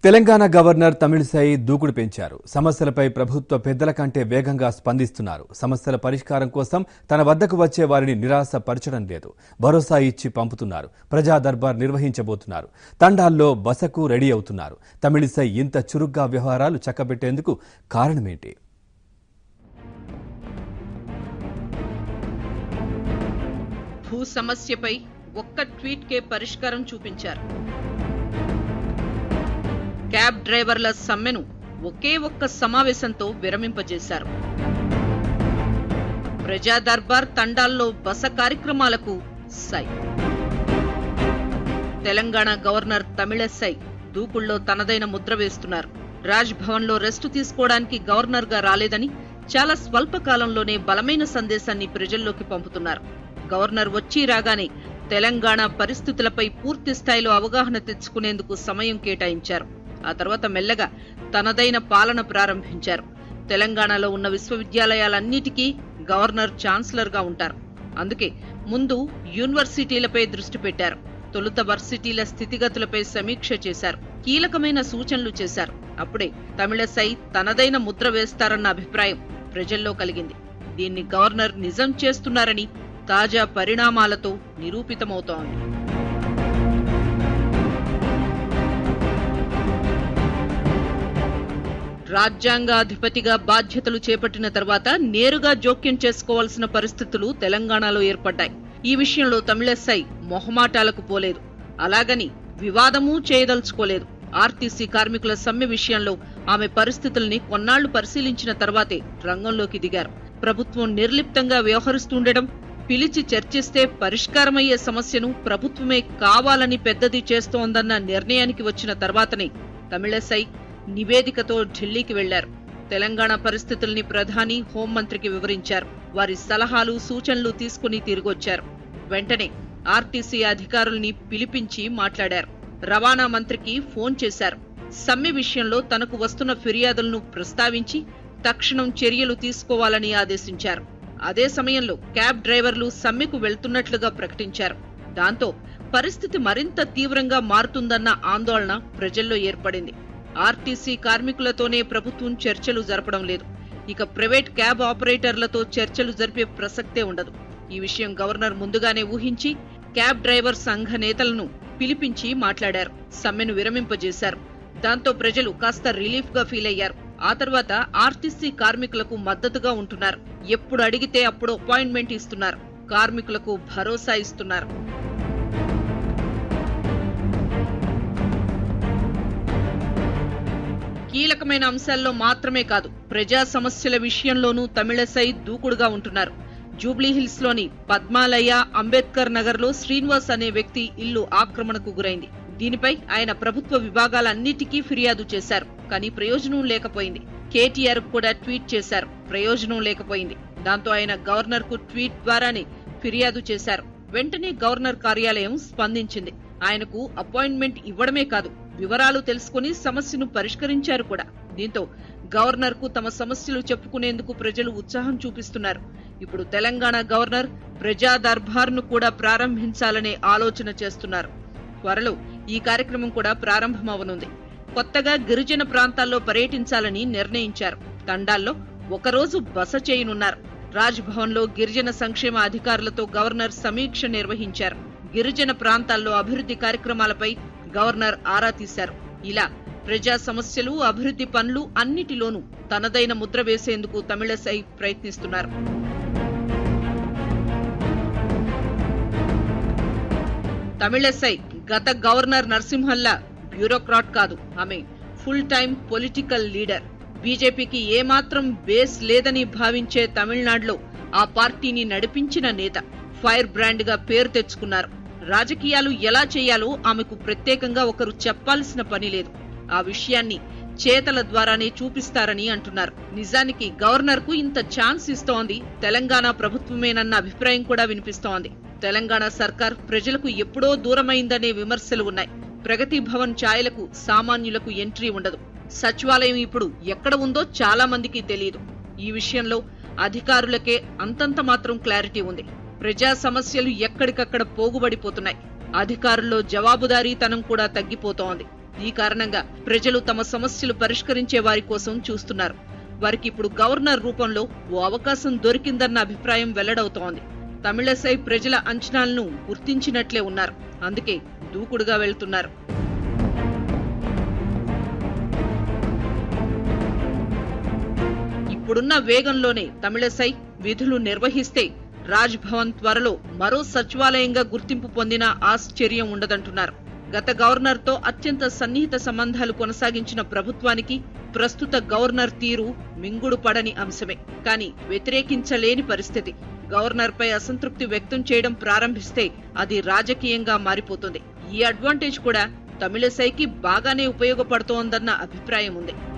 Telangana governor Tamilisai దూకుడు పెంచారు సమస్యలపై ప్రభుత్వ పెద్దల కంటే వేగంగా స్పందిస్తున్నారు సమస్యల పరిష్కారం కోసం తన వద్దకు వచ్చే వారిని నిరాశపరచడం లేదు భరోసా ఇచ్చి పంపుతున్నారు ప్రజా దర్బార్ నిర్వహించబోతున్నారు తండాల్లో బసకు రెడీ అవుతున్నారు తమిళిసై ఇంత చురుగ్గా వ్యవహారాలు చక్కబెట్టేందుకు కారణమేంటి భూ సమస్యపై ఒక్క ట్వీట్కే పరిష్కారం చూపించారు క్యాబ్ డ్రైవర్ల సమ్మెను ఒకే ఒక్క సమావేశంతో విరమింపజేశారు ప్రజా దర్బార్ తండాల్లో బస కార్యక్రమాలకు సై తెలంగాణ గవర్నర్ తమిళసై దూకుల్లో తనదైన ముద్ర వేస్తున్నారు రాజ్ భవన్లో రెస్టు తీసుకోవడానికి గవర్నర్ గా రాలేదని చాలా స్వల్ప కాలంలోనే బలమైన సందేశాన్ని ప్రజల్లోకి పంపుతున్నారు గవర్నర్ వచ్చి రాగానే తెలంగాణ పరిస్థితులపై పూర్తి స్థాయిలో అవగాహన తెచ్చుకునేందుకు సమయం కేటాయించారు ఆ తర్వాత మెల్లగా తనదైన పాలన ప్రారంభించారు తెలంగాణలో ఉన్న విశ్వవిద్యాలయాలన్నిటికీ గవర్నర్ ఛాన్సలర్ గా ఉంటారు అందుకే ముందు యూనివర్సిటీలపై దృష్టి పెట్టారు తొలుత వర్సిటీల స్థితిగతులపై సమీక్ష చేశారు కీలకమైన సూచనలు చేశారు అప్పుడే తమిళసై తనదైన ముద్ర వేస్తారన్న అభిప్రాయం ప్రజల్లో కలిగింది దీన్ని గవర్నర్ నిజం చేస్తున్నారని తాజా పరిణామాలతో నిరూపితమవుతోంది రాజ్యాంగాధిపతిగా బాధ్యతలు చేపట్టిన తర్వాత నేరుగా జోక్యం చేసుకోవాల్సిన పరిస్థితులు తెలంగాణలో ఏర్పడ్డాయి ఈ విషయంలో తమిళసై మొహమాటాలకు పోలేదు అలాగని వివాదమూ చేయదలుచుకోలేదు ఆర్టీసీ కార్మికుల సమ్మె విషయంలో ఆమె పరిస్థితుల్ని కొన్నాళ్లు పరిశీలించిన తర్వాతే రంగంలోకి దిగారు ప్రభుత్వం నిర్లిప్తంగా వ్యవహరిస్తుండడం పిలిచి చర్చిస్తే పరిష్కారమయ్యే సమస్యను ప్రభుత్వమే కావాలని పెద్దది చేస్తోందన్న నిర్ణయానికి వచ్చిన తర్వాతనే తమిళసై నివేదికతో ఢిల్లీకి వెళ్లారు తెలంగాణ పరిస్థితుల్ని ప్రధాని హోంమంత్రికి వివరించారు వారి సలహాలు సూచనలు తీసుకుని తిరిగొచ్చారు వెంటనే ఆర్టీసీ అధికారుల్ని పిలిపించి మాట్లాడారు రవాణా మంత్రికి ఫోన్ చేశారు సమ్మె విషయంలో తనకు వస్తున్న ఫిర్యాదులను ప్రస్తావించి తక్షణం చర్యలు తీసుకోవాలని ఆదేశించారు అదే సమయంలో క్యాబ్ డ్రైవర్లు సమ్మెకు వెళ్తున్నట్లుగా ప్రకటించారు దాంతో పరిస్థితి మరింత తీవ్రంగా మారుతుందన్న ఆందోళన ప్రజల్లో ఏర్పడింది ఆర్టీసీ కార్మికులతోనే ప్రభుత్వం చర్చలు జరపడం లేదు ఇక ప్రైవేట్ క్యాబ్ ఆపరేటర్లతో చర్చలు జరిపే ప్రసక్తే ఉండదు ఈ విషయం గవర్నర్ ముందుగానే ఊహించి క్యాబ్ డ్రైవర్ సంఘ నేతలను పిలిపించి మాట్లాడారు సమ్మెను విరమింపజేశారు దాంతో ప్రజలు కాస్త రిలీఫ్ గా ఫీల్ అయ్యారు ఆ తర్వాత ఆర్టీసీ కార్మికులకు మద్దతుగా ఉంటున్నారు ఎప్పుడు అడిగితే అప్పుడు అపాయింట్మెంట్ ఇస్తున్నారు కార్మికులకు భరోసా ఇస్తున్నారు కీలకమైన అంశాల్లో మాత్రమే కాదు ప్రజా సమస్యల విషయంలోనూ తమిళసై దూకుడుగా ఉంటున్నారు జూబ్లీహిల్స్ లోని పద్మాలయ అంబేద్కర్ నగర్ లో శ్రీనివాస్ అనే వ్యక్తి ఇల్లు ఆక్రమణకు గురైంది దీనిపై ఆయన ప్రభుత్వ విభాగాలన్నిటికీ ఫిర్యాదు చేశారు కానీ ప్రయోజనం లేకపోయింది కేటీఆర్ కూడా ట్వీట్ చేశారు ప్రయోజనం లేకపోయింది దాంతో ఆయన గవర్నర్ కు ట్వీట్ ద్వారానే ఫిర్యాదు చేశారు వెంటనే గవర్నర్ కార్యాలయం స్పందించింది ఆయనకు అపాయింట్మెంట్ ఇవ్వడమే కాదు వివరాలు తెలుసుకుని సమస్యను పరిష్కరించారు కూడా దీంతో గవర్నర్ కు తమ సమస్యలు చెప్పుకునేందుకు ప్రజలు ఉత్సాహం చూపిస్తున్నారు ఇప్పుడు తెలంగాణ గవర్నర్ ప్రజా దర్బార్ ను కూడా ప్రారంభించాలనే ఆలోచన చేస్తున్నారు త్వరలో ఈ కార్యక్రమం కూడా ప్రారంభమవనుంది కొత్తగా గిరిజన ప్రాంతాల్లో పర్యటించాలని నిర్ణయించారు తండాల్లో ఒకరోజు బస చేయనున్నారు రాజ్ భవన్ లో గిరిజన సంక్షేమ అధికారులతో గవర్నర్ సమీక్ష నిర్వహించారు గిరిజన ప్రాంతాల్లో అభివృద్ధి కార్యక్రమాలపై గవర్నర్ ఆరా తీశారు ఇలా ప్రజా సమస్యలు అభివృద్ధి పనులు అన్నిటిలోనూ తనదైన ముద్ర వేసేందుకు తమిళసై ప్రయత్నిస్తున్నారు తమిళసై గత గవర్నర్ నరసింహల్లా బ్యూరోక్రాట్ కాదు ఆమె ఫుల్ టైం పొలిటికల్ లీడర్ బీజేపీకి ఏమాత్రం బేస్ లేదని భావించే తమిళనాడులో ఆ పార్టీని నడిపించిన నేత ఫైర్ బ్రాండ్ గా పేరు తెచ్చుకున్నారు రాజకీయాలు ఎలా చేయాలో ఆమెకు ప్రత్యేకంగా ఒకరు చెప్పాల్సిన పని లేదు ఆ విషయాన్ని చేతల ద్వారానే చూపిస్తారని అంటున్నారు నిజానికి గవర్నర్ కు ఇంత ఛాన్స్ ఇస్తోంది తెలంగాణ ప్రభుత్వమేనన్న అభిప్రాయం కూడా వినిపిస్తోంది తెలంగాణ సర్కార్ ప్రజలకు ఎప్పుడో దూరమైందనే విమర్శలు ఉన్నాయి ప్రగతి భవన్ ఛాయలకు సామాన్యులకు ఎంట్రీ ఉండదు సచివాలయం ఇప్పుడు ఎక్కడ ఉందో చాలా మందికి తెలియదు ఈ విషయంలో అధికారులకే అంతంత మాత్రం క్లారిటీ ఉంది ప్రజా సమస్యలు ఎక్కడికక్కడ పోగుబడిపోతున్నాయి అధికారుల్లో జవాబుదారీతనం కూడా తగ్గిపోతోంది ఈ కారణంగా ప్రజలు తమ సమస్యలు పరిష్కరించే వారి కోసం చూస్తున్నారు వారికి ఇప్పుడు గవర్నర్ రూపంలో ఓ అవకాశం దొరికిందన్న అభిప్రాయం వెల్లడవుతోంది తమిళసై ప్రజల అంచనాలను గుర్తించినట్లే ఉన్నారు అందుకే దూకుడుగా వెళ్తున్నారు ఇప్పుడున్న వేగంలోనే తమిళసై విధులు నిర్వహిస్తే రాజ్ భవన్ త్వరలో మరో సచివాలయంగా గుర్తింపు పొందిన ఆశ్చర్యం ఉండదంటున్నారు గత గవర్నర్తో అత్యంత సన్నిహిత సంబంధాలు కొనసాగించిన ప్రభుత్వానికి ప్రస్తుత గవర్నర్ తీరు మింగుడు పడని అంశమే కానీ వ్యతిరేకించలేని పరిస్థితి గవర్నర్పై అసంతృప్తి వ్యక్తం చేయడం ప్రారంభిస్తే అది రాజకీయంగా మారిపోతుంది ఈ అడ్వాంటేజ్ కూడా తమిళసైకి బాగానే ఉపయోగపడుతోందన్న అభిప్రాయం ఉంది